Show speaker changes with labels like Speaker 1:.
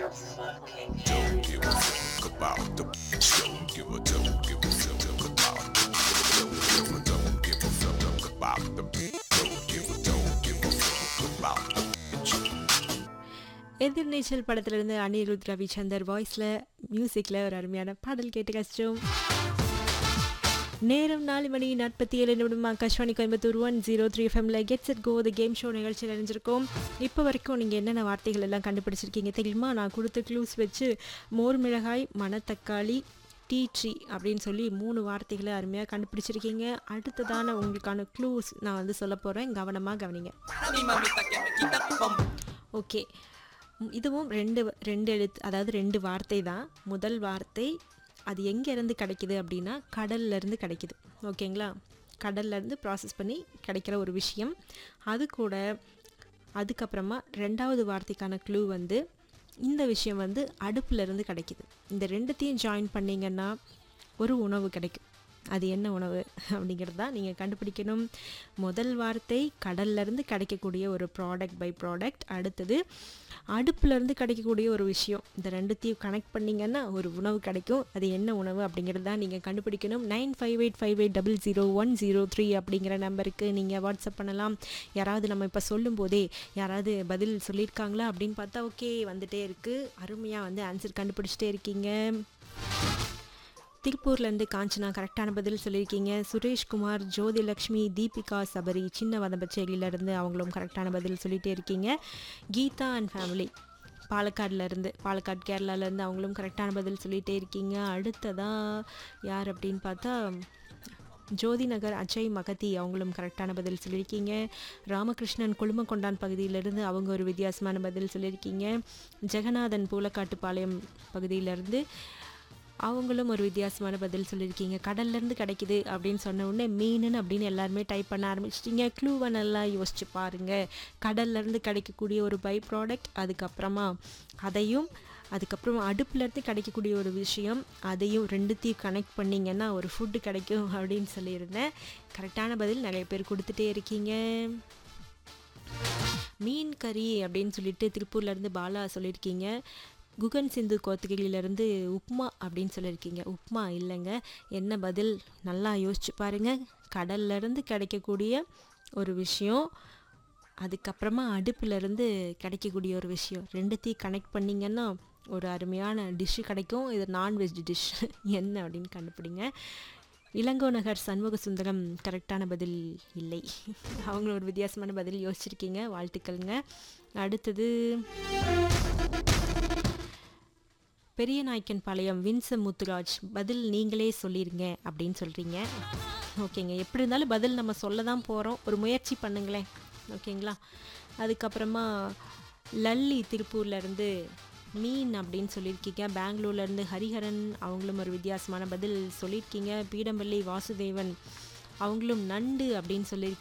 Speaker 1: Don't give a fuck about the don't give a don't give a fuck about the don't give a don't give a fuck about the don't give a don't give a fuck about the
Speaker 2: எதிர்நீச்சல் படத்திலிருந்து அனிருத் ரவிச்சந்தர் வாய்ஸில் மியூசிக்கில் ஒரு அருமையான பாடல் கேட்டு கஷ்டம் நேரம் நாலு மணி நாற்பத்தி ஏழு நிமிடம் Akashvani Coimbatore one zero three எஃப்எம்ல gets it go the game show நிகழ்ச்சியில் அறிஞ்சிருக்கோம் இப்போ வரைக்கும் நீங்கள் என்னென்ன வார்த்தைகள் எல்லாம் கண்டுபிடிச்சிருக்கீங்க தெரியுமா நான் கொடுத்த க்ளூஸ் வச்சு மோர் மிளகாய் மணத்தக்காளி டீ ட்ரீ அப்படின்னு சொல்லி மூணு வார்த்தைகளை அருமையாக கண்டுபிடிச்சிருக்கீங்க அடுத்ததான உங்களுக்கான க்ளூஸ் நான் வந்து சொல்ல போகிறேன் கவனமாக கவனிங்க ஓகே ம், இதுவும் ரெண்டு வ- ரெண்டு எழுத்து அதாவது ரெண்டு வார்த்தை தான் முதல் வார்த்தை அது எங்கேருந்து கிடைக்குது அப்படின்னா கடல்ல இருந்து கிடைக்குது ஓகேங்களா கடல்ல இருந்து ப்ராசஸ் பண்ணி கிடைக்கிற ஒரு விஷயம் அது கூட அதுக்கப்புறமா ரெண்டாவது வார்த்தைக்கான க்ளூ வந்து இந்த விஷயம் வந்து அடுப்புல இருந்து கிடைக்குது இந்த ரெண்டுத்தையும் ஜாயின் பண்ணிங்கன்னா ஒரு உணவு கிடைக்கும் அது என்ன உணவு அப்படிங்கிறது தான் நீங்கள் கண்டுபிடிக்கணும் முதல் வார்த்தை கடல்லேருந்து கிடைக்கக்கூடிய ஒரு ப்ராடக்ட் பை ப்ராடக்ட் அடுத்தது அடுப்புலேருந்து கிடைக்கக்கூடிய ஒரு விஷயம் இந்த ரெண்டுத்தையும் கனெக்ட் பண்ணிங்கன்னா ஒரு உணவு கிடைக்கும் அது என்ன உணவு அப்படிங்கிறது தான் நீங்கள் கண்டுபிடிக்கணும் nine five eight five eight double zero one zero three அப்படிங்கிற நம்பருக்கு நீங்கள் வாட்ஸ்அப் பண்ணலாம் யாராவது நம்ம இப்போ சொல்லும்போதே யாராவது பதில் சொல்லியிருக்காங்களா அப்படின்னு பார்த்தா ஓகே வந்துட்டே இருக்குது அருமையாக வந்து ஆன்சர் கண்டுபிடிச்சிட்டே இருக்கீங்க திருப்பூர்லேருந்து காஞ்சனா கரெக்டான பதில் சொல்லியிருக்கீங்க சுரேஷ்குமார் ஜோதிலக்ஷ்மி தீபிகா சபரி சின்ன வதம்பச்சேரியிலேருந்து அவங்களும் கரெக்டான பதில் சொல்லிகிட்டே இருக்கீங்க கீதா அண்ட் ஃபேமிலி பாலக்காடுலேருந்து பாலக்காடு கேரளாலேருந்து அவங்களும் கரெக்டான பதில் சொல்லிகிட்டே இருக்கீங்க அடுத்ததாக யார் அப்படின்னு பார்த்தா ஜோதி நகர் அஜய் மகதி அவங்களும் கரெக்டான பதில் சொல்லியிருக்கீங்க ராமகிருஷ்ணன் குழுமக்கொண்டான் பகுதியிலிருந்து அவங்க ஒரு வித்தியாசமான பதில் சொல்லியிருக்கீங்க ஜெகநாதன் பூலக்காட்டுப்பாளையம் பகுதியிலேருந்து அவங்களும் ஒரு வித்தியாசமான பதில் சொல்லியிருக்கீங்க கடல்லேருந்து கிடைக்குது அப்படின்னு சொன்ன உடனே மீனுன்னு அப்படின்னு எல்லாருமே டைப் பண்ண ஆரம்பிச்சிட்டிங்க க்ளூவை நல்லா யோசிச்சு பாருங்கள் கடல்லேருந்து கிடைக்கக்கூடிய ஒரு பை ப்ராடக்ட் அதுக்கப்புறமா அதையும் அதுக்கப்புறம் அடுப்புலேருந்து கிடைக்கக்கூடிய ஒரு விஷயம் அதையும் ரெண்டுத்தையும் கனெக்ட் பண்ணிங்கன்னா ஒரு ஃபுட்டு கிடைக்கும் அப்படின்னு சொல்லியிருந்தேன் கரெக்டான பதில் நிறைய பேர் கொடுத்துட்டே இருக்கீங்க மீன் கறி அப்படின்னு சொல்லிட்டு திருப்பூர்லேருந்து பாலா சொல்லியிருக்கீங்க குகன் சிந்து கோத்தகிரியிலேருந்து உப்மா அப்படின்னு சொல்லியிருக்கீங்க உப்மா இல்லைங்க என்ன பதில் நல்லா யோசிச்சு பாருங்க கடல்லேருந்து கிடைக்கக்கூடிய ஒரு விஷயம் அதுக்கப்புறமா அடுப்புலேருந்து கிடைக்கக்கூடிய ஒரு விஷயம் ரெண்டுத்தையும் கனெக்ட் பண்ணிங்கன்னா ஒரு அருமையான டிஷ்ஷு கிடைக்கும் இது நான்வெஜ் டிஷ் என்ன அப்படின்னு கண்டுபிடிங்க இளங்கோ நகர் சண்முக சுந்தரம் கரெக்டான பதில் இல்லை அவங்க ஒரு வித்தியாசமான பதில் யோசிச்சிருக்கீங்க வாழ்த்துக்கள்ங்க அடுத்தது பெரிய நாய்க்கன் பாளையம் வின்ச முத்துராஜ் பதில் நீங்களே சொல்லிருங்க அப்படின்னு சொல்கிறீங்க ஓகேங்க எப்படி இருந்தாலும் பதில் நம்ம சொல்ல தான் போகிறோம் ஒரு முயற்சி பண்ணுங்களேன் ஓகேங்களா அதுக்கப்புறமா லல்லி திருப்பூர்ல இருந்து மீன் அப்படின்னு சொல்லியிருக்கீங்க பெங்களூர்லேருந்து ஹரிஹரன் அவங்களும் ஒரு வித்தியாசமான பதில் சொல்லியிருக்கீங்க பீடம்பள்ளி வாசுதேவன் அவங்களும் நண்டு அப்படின்னு சொல்லியிருக்கீங்க